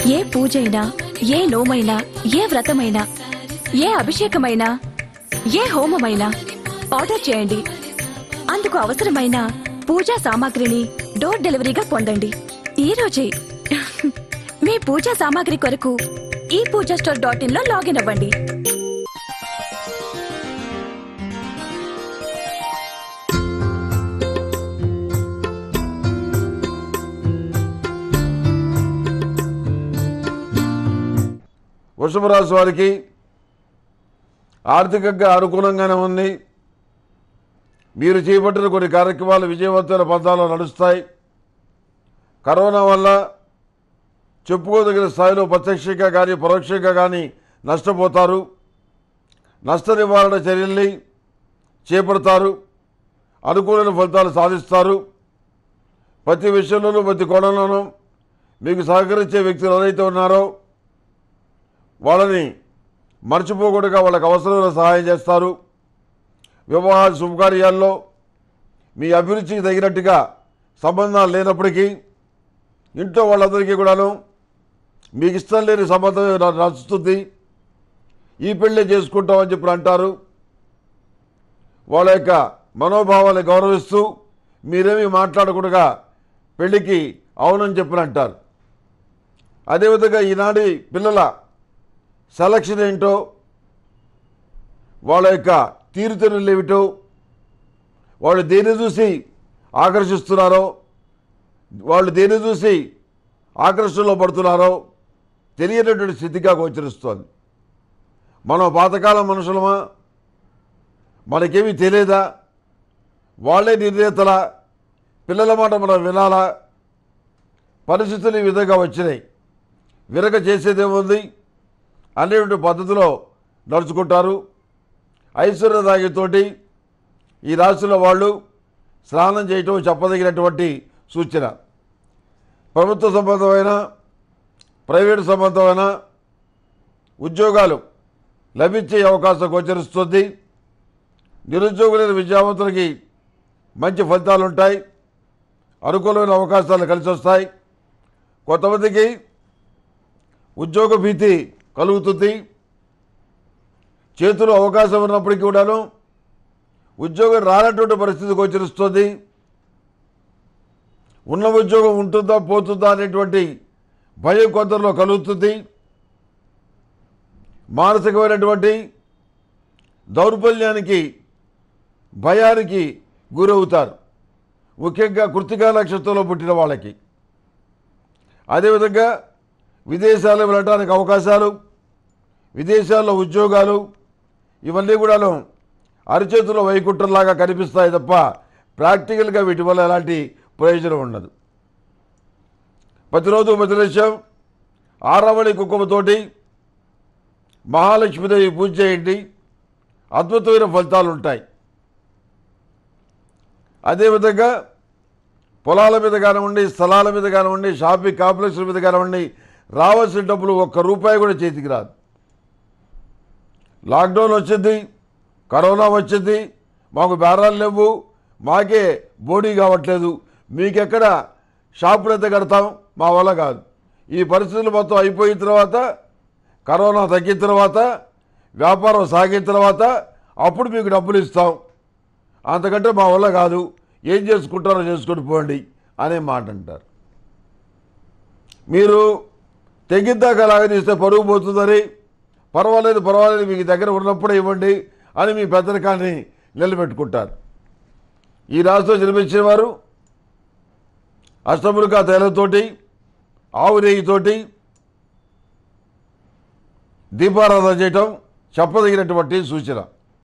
ఏ పూజైనా ఏ నోమైనా ఏ వ్రతమైనా ఏ అభిషేకమైనా ఏ హోమమైనా ఆర్డర్ చేయండి అందుకు అవసరమైన పూజా సామాగ్రిని డోర్ డెలివరీగా పొందండి ఈ రోజే మీ పూజా సామాగ్రి కొరకు ఈ పూజా స్టోర్ డాట్ ఇన్ లో లాగిన్ అవ్వండి వృషభ రాశి వారికి ఆర్థికంగా అనుకూలంగానే ఉంది మీరు చేపట్టిన కొన్ని కార్యక్రమాలు విజయవంతమైన పంతాలు నడుస్తాయి కరోనా వల్ల చెప్పుకోదగిన స్థాయిలో ప్రత్యక్షంగా కానీ పరోక్షంగా కానీ నష్టపోతారు నష్ట నివారణ చర్యల్ని చేపడతారు అనుకూలమైన ఫలితాలు సాధిస్తారు ప్రతి విషయంలోనూ ప్రతి కోణంలోనూ మీకు సహకరించే వ్యక్తులు ఎవరైతే ఉన్నారో వాళ్ళని మర్చిపోకుండా వాళ్ళకి అవసరమైన సహాయం చేస్తారు వివాహ శుభకార్యాల్లో మీ అభిరుచికి తగినట్టుగా సంబంధాలు లేనప్పటికీ ఇంట్లో వాళ్ళందరికీ కూడాను మీకు ఇష్టం లేని సంబంధం నాకు నచ్చుతుంది ఈ పెళ్ళే చేసుకుంటామని చెప్పి అంటారు వాళ్ళ యొక్క మనోభావాన్ని గౌరవిస్తూ మీరేమీ మాట్లాడకుండా పెళ్ళికి అవునని చెప్పి అంటారు అదేవిధంగా ఈనాటి పిల్లల సెలక్షన్ ఏంటో వాళ్ళ యొక్క తీరుతెన్నులు ఏమిటో వాళ్ళు దేన్ని చూసి ఆకర్షిస్తున్నారో వాళ్ళు దేన్ని చూసి ఆకర్షణలో పడుతున్నారో తెలియనటువంటి స్థితిగా గోచరిస్తోంది మనం పాతకాలం మనుషులమా మనకేమీ తెలియదా వాళ్ళే నిర్ణేతల పిల్లల మాట మనం వినాలా పరిస్థితులు ఈ విధంగా వచ్చినాయి విరగ చేసేదేముంది అనేటువంటి పద్ధతిలో నడుచుకుంటారు ఐశ్వర్యదాగితోటి ఈ రాశిలో వాళ్ళు స్నానం చేయటం చెప్పదగినటువంటి సూచన ప్రభుత్వ సంబంధమైన ప్రైవేటు సంబంధమైన ఉద్యోగాలు లభించే అవకాశం గోచరిస్తుంది నిరుద్యోగులైన విద్యావంతులకి మంచి ఫలితాలు ఉంటాయి అనుకూలమైన అవకాశాలు కలిసి వస్తాయి కొంతమందికి ఉద్యోగ భీతి కలుగుతుంది చేతిలో అవకాశం ఉన్నప్పటికీ కూడాను ఉద్యోగం రానటువంటి పరిస్థితి గోచరిస్తుంది ఉన్న ఉద్యోగం ఉంటుందా పోతుందా అనేటువంటి భయం కొందరిలో కలుగుతుంది మానసికమైనటువంటి దౌర్బల్యానికి భయానికి గురవుతారు ముఖ్యంగా కృతికా నక్షత్రంలో పుట్టిన వాళ్ళకి అదేవిధంగా విదేశాలు వెళ్ళడానికి అవకాశాలు విదేశాల్లో ఉద్యోగాలు ఇవన్నీ కూడాను అరిచేతుల వైకుంఠంలాగా కనిపిస్తాయి తప్ప ప్రాక్టికల్గా వీటి వల్ల ఎలాంటి ప్రయోజనం ఉండదు ప్రతిరోజు ప్రతినిత్యం ఆరవళి కుంకుమతోటి మహాలక్ష్మీదేవి పూజ చేయండి అద్భుతమైన ఫలితాలు ఉంటాయి అదేవిధంగా పొలాల మీద కానివ్వండి స్థలాల మీద కానివ్వండి షాపింగ్ కాంప్లెక్స్ల మీద కానివ్వండి రావాల్సిన డబ్బులు ఒక్క రూపాయి కూడా చేతికి రాదు లాక్డౌన్ వచ్చింది కరోనా వచ్చింది మాకు బేరాలు లేవు మాకే బోడీ కావట్లేదు మీకెక్కడ షాపులు ఎంత కడతాం మా వల్ల కాదు ఈ పరిస్థితులు మొత్తం అయిపోయిన తర్వాత కరోనా తగ్గిన తర్వాత వ్యాపారం సాగిన తర్వాత అప్పుడు మీకు డబ్బులు ఇస్తాం అంతకంటే మా వల్ల కాదు ఏం చేసుకుంటారో చేసుకొని పోండి అనే మాట అంటారు మీరు తెగిద్దాకా లాగదీస్తే పరుగు పోతుందని పర్వాలేదు పర్వాలేదు మీకు దగ్గర ఉన్నప్పుడే ఇవ్వండి అని మీ పెద్దరికాన్ని నిలబెట్టుకుంటారు ఈ రాశిలో జన్మించిన వారు అష్టములుగా తేలతోటి ఆవు నెయ్యితోటి దీపారాధన చేయటం చెప్పదగినటువంటి సూచన